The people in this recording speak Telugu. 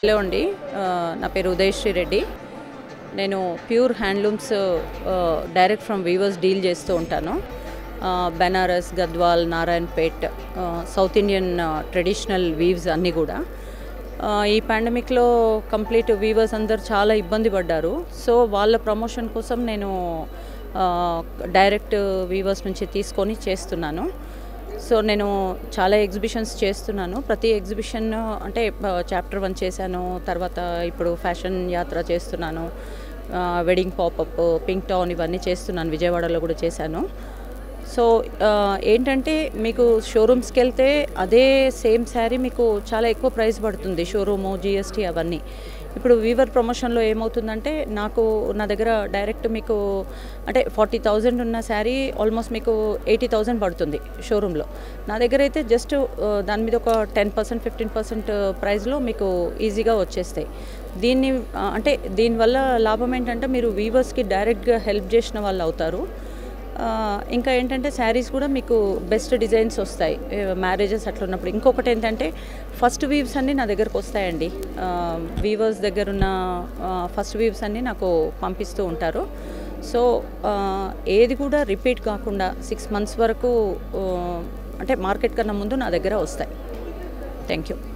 హలో అండి ఆ, నా పేరు ఉదయశ్రీ రెడ్డి నేను ప్యూర్ హ్యాండ్లూమ్స్ ఆ, డైరెక్ట్ ఫ్రమ్ వీవర్స్ డీల్ చేస్తూ ఉంటాను ఆ, బెనారస్ గద్వాల్ నారాయణపేట్ ఆ, సౌత్ ఇండియన్ ఆ, ట్రెడిషనల్ వీవ్స్ అన్నీ కూడా ఆ, ఈ పాండమిక్లో కంప్లీట్ వీవర్స్ అందరు చాలా ఇబ్బంది పడ్డారు సో వాళ్ళ ప్రమోషన్ కోసం నేను ఆ, డైరెక్ట్ వీవర్స్ నుంచి తీసుకొని చేస్తున్నాను సో నేను చాలా ఎగ్జిబిషన్స్ చేస్తున్నాను ప్రతి ఎగ్జిబిషన్ అంటే చాప్టర్ వన్ చేశాను తర్వాత ఇప్పుడు ఫ్యాషన్ యాత్ర చేస్తున్నాను వెడ్డింగ్ పాపప్ పింక్ టౌన్ ఇవన్నీ చేస్తున్నాను విజయవాడలో కూడా చేశాను సో ఆ, ఏంటంటే మీకు షోరూమ్స్కి వెళ్తే అదే సేమ్ శారీ మీకు చాలా ఎక్కువ ప్రైస్ పడుతుంది షోరూము జిఎస్టీ అవన్నీ ఇప్పుడు వీవర్ ప్రమోషన్లో ఏమవుతుందంటే నాకు నా దగ్గర డైరెక్ట్ మీకు అంటే ఫార్టీ థౌజండ్ ఉన్న శారీ ఆల్మోస్ట్ మీకు ఎయిటీ థౌజండ్ పడుతుంది షోరూంలో నా దగ్గర అయితే జస్ట్ దాని మీద ఒక టెన్ పర్సెంట్ ఫిఫ్టీన్ పర్సెంట్ ప్రైస్లో మీకు ఈజీగా వచ్చేస్తాయి దీన్ని ఆ, అంటే దీనివల్ల లాభం ఏంటంటే మీరు వీవర్స్కి డైరెక్ట్గా హెల్ప్ చేసిన వాళ్ళు అవుతారు ఆ, ఇంకా ఏంటంటే శారీస్ కూడా మీకు బెస్ట్ డిజైన్స్ వస్తాయి మ్యారేజెస్ అట్లా ఉన్నప్పుడు ఇంకొకటి ఏంటంటే ఫస్ట్ వీవ్స్ అన్నీ నా దగ్గరకు వస్తాయండి వీవర్స్ దగ్గర ఉన్న ఫస్ట్ వీవ్స్ అన్నీ నాకు పంపిస్తూ ఉంటారు సో ఆ, ఏది కూడా రిపీట్ కాకుండా సిక్స్ మంత్స్ వరకు ఆ, అంటే మార్కెట్ కన్నా ముందు నా దగ్గర వస్తాయి థ్యాంక్ యూ